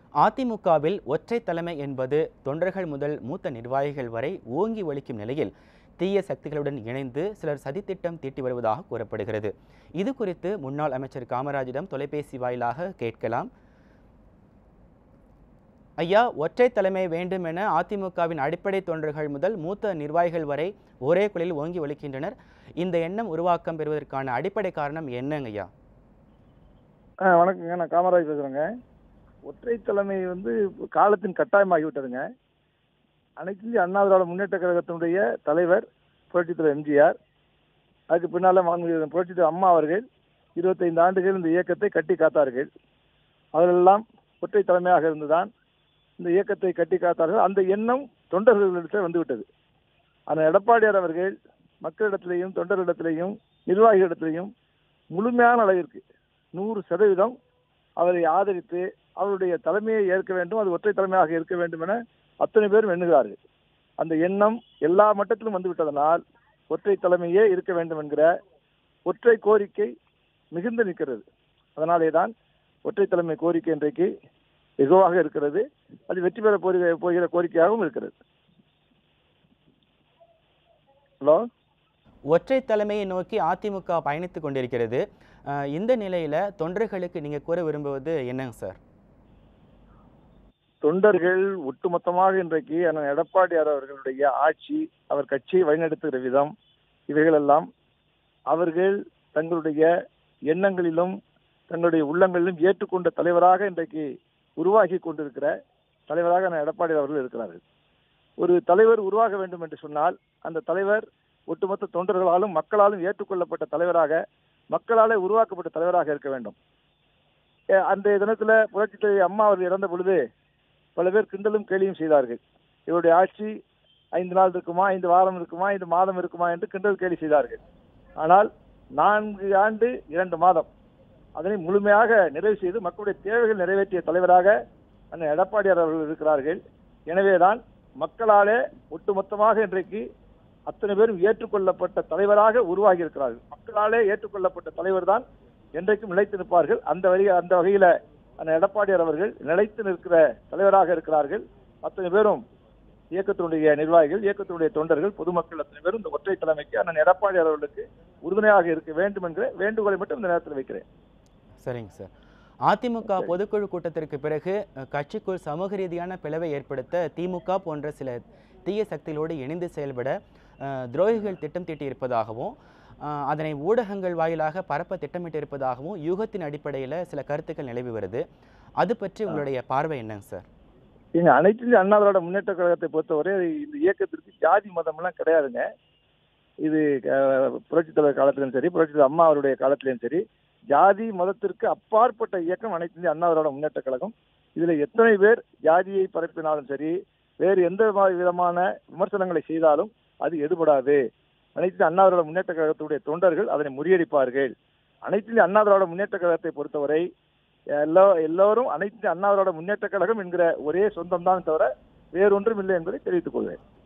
அதிமுகவில் ஒற்றை தலைமை என்பது தொண்டர்கள் முதல் மூத்த நிர்வாகிகள் வரை ஓங்கி ஒலிக்கும் நிலையில் தீய சக்திகளுடன் இணைந்து சிலர் சதித்திட்டம் தீட்டி வருவதாக கூறப்படுகிறது இது குறித்து முன்னாள் அமைச்சர் காமராஜிடம் தொலைபேசி வாயிலாக கேட்கலாம் ஐயா ஒற்றை தலைமை வேண்டும் என அதிமுகவின் அடிப்படை தொண்டர்கள் முதல் மூத்த நிர்வாகிகள் வரை ஒரே குளில் ஓங்கி ஒலிக்கின்றனர் இந்த எண்ணம் உருவாக்கம் பெறுவதற்கான அடிப்படை காரணம் என்னங்க ஐயா ஆ வணக்கங்க நான் காமராஜ் பேசுகிறேங்க ஒற்றை தலைமை வந்து காலத்தின் கட்டாயமாகிவிட்டதுங்க அனைத்து இந்திய அண்ணா திராவிட முன்னேற்ற கழகத்தினுடைய தலைவர் புரட்சித் தலைவர் எம்ஜிஆர் அதுக்கு பின்னால் மாண்புமிகு புரட்சித் தலைவர் அம்மா அவர்கள் இருபத்தைந்து ஆண்டுகள் இந்த இயக்கத்தை கட்டி காத்தார்கள் அவர்களெல்லாம் ஒற்றை தலைமையாக இருந்துதான் இந்த இயக்கத்தை கட்டி காத்தார்கள் அந்த எண்ணம் தொண்டர்களிடத்தில் வந்துவிட்டது அந்த எடப்பாடியார் அவர்கள் மக்களிடத்திலேயும் தொண்டர்களிடத்திலேயும் நிர்வாகிகளிடத்திலேயும் முழுமையான அளவிற்கு நூறு சதவீதம் அவரை ஆதரித்து அவருடைய தலைமையை ஏற்க வேண்டும் அது ஒற்றை தலைமையாக இருக்க வேண்டும் என அத்தனை பேரும் எண்ணுகிறார்கள் அந்த எண்ணம் எல்லா மட்டத்திலும் வந்துவிட்டதனால் ஒற்றை தலைமையே இருக்க வேண்டும் என்கிற ஒற்றை கோரிக்கை மிகுந்து நிற்கிறது அதனாலே தான் ஒற்றை தலைமை கோரிக்கை இன்றைக்கு வெகுவாக இருக்கிறது அது வெற்றி பெற போகிற போகிற கோரிக்கையாகவும் இருக்கிறது ஹலோ ஒற்றை தலைமையை நோக்கி அதிமுக பயணித்து கொண்டிருக்கிறது அஹ் இந்த நிலையில தொண்டர்களுக்கு நீங்க கூற விரும்புவது என்னங்க சார் தொண்டர்கள் ஒட்டுமொத்தமாக இன்றைக்கு அண்ணன் எடப்பாடியார் அவர்களுடைய ஆட்சி அவர் கட்சியை வழிநடத்துகிற விதம் இவைகளெல்லாம் அவர்கள் தங்களுடைய எண்ணங்களிலும் தங்களுடைய உள்ளங்களிலும் ஏற்றுக்கொண்ட தலைவராக இன்றைக்கு உருவாகி கொண்டிருக்கிற தலைவராக அண்ணன் எடப்பாடி அவர்கள் இருக்கிறார்கள் ஒரு தலைவர் உருவாக வேண்டும் என்று சொன்னால் அந்த தலைவர் ஒட்டுமொத்த தொண்டர்களாலும் மக்களாலும் ஏற்றுக்கொள்ளப்பட்ட தலைவராக மக்களாலே உருவாக்கப்பட்ட தலைவராக இருக்க வேண்டும் அஹ் அன்றைய தினத்துல புரட்சித் தலைவி அம்மா அவர்கள் இறந்த பொழுது பல பேர் கிண்டலும் கேலியும் செய்தார்கள் இவருடைய ஆட்சி ஐந்து நாள் இருக்குமா ஐந்து வாரம் இருக்குமா ஐந்து மாதம் இருக்குமா என்று கிண்டல் கேலி செய்தார்கள் ஆனால் நான்கு ஆண்டு இரண்டு மாதம் அதனை முழுமையாக நிறைவு செய்து மக்களுடைய தேவைகள் நிறைவேற்றிய தலைவராக அண்ணன் எடப்பாடியார் அவர்கள் இருக்கிறார்கள் எனவேதான் மக்களாலே ஒட்டுமொத்தமாக இன்றைக்கு அத்தனை பேரும் ஏற்றுக்கொள்ளப்பட்ட தலைவராக உருவாகி இருக்கிறார்கள் மக்களாலே ஏற்றுக்கொள்ளப்பட்ட தலைவர் தான் என்றைக்கும் நிலைத்து நிற்பார்கள் அந்த வழி அந்த வகையில அண்ணன் எடப்பாடியார் அவர்கள் நிலைத்து நிற்கிற தலைவராக இருக்கிறார்கள் அத்தனை பேரும் இயக்கத்தினுடைய நிர்வாகிகள் இயக்கத்தினுடைய தொண்டர்கள் பொதுமக்கள் அத்தனை பேரும் இந்த ஒற்றை தலைமைக்கு அண்ணன் எடப்பாடியார் அவர்களுக்கு உறுதுணையாக இருக்க வேண்டும் என்கிற வேண்டுகோளை மட்டும் இந்த நேரத்தில் வைக்கிறேன் சரிங்க சார் அதிமுக பொதுக்குழு கூட்டத்திற்கு பிறகு அஹ், கட்சிக்குள் சமூக ரீதியான பிளவை ஏற்படுத்த திமுக போன்ற சில தீய சக்திகளோடு இணைந்து செயல்பட அஹ், துரோகிகள் திட்டம் தீட்டியிருப்பதாகவும் அஹ், அதனை ஊடகங்கள் வாயிலாக பரப்ப திட்டமிட்டிருப்பதாகவும் யூகத்தின் அடிப்படையில் சில கருத்துக்கள் நிலவி வருது அது பற்றி உங்களுடைய பார்வை என்னங்க சார் எங்க அனைத்து இந்திய அண்ணா திராவிட முன்னேற்ற கழகத்தை பொறுத்தவரை இந்த இயக்கத்திற்கு ஜாதி மதம் எல்லாம் கிடையாதுங்க இது அஹ், புரட்சித் தலைவர் காலத்திலும் சரி புரட்சித் தலைவர் அம்மா அவருடைய காலத்திலும் சரி ஜாதி மதத்திற்கு அப்பாற்பட்ட இயக்கம் அனைத்து இந்திய அண்ணா திராவிட முன்னேற்ற கழகம் இதுல எத்தனை பேர் ஜாதியை பரப்பினாலும் சரி வேறு எந்த மா- விதமான விமர்சனங்களை செய்தாலும் அது எடுபடாது அனைத்து இந்திய அண்ணா திராவிட முன்னேற்ற கழகத்துடைய தொண்டர்கள் அதனை முறியடிப்பார்கள் அனைத்து இந்திய அண்ணா திராவிட முன்னேற்ற கழகத்தை பொறுத்தவரை எல்லா எல்லோரும் அனைத்து இந்திய அண்ணா திராவிட முன்னேற்ற கழகம் என்கிற ஒரே சொந்தம் தான் தவிர வேறொன்றும் இல்லை என்பதை தெரிவித்துக் கொள்வேன்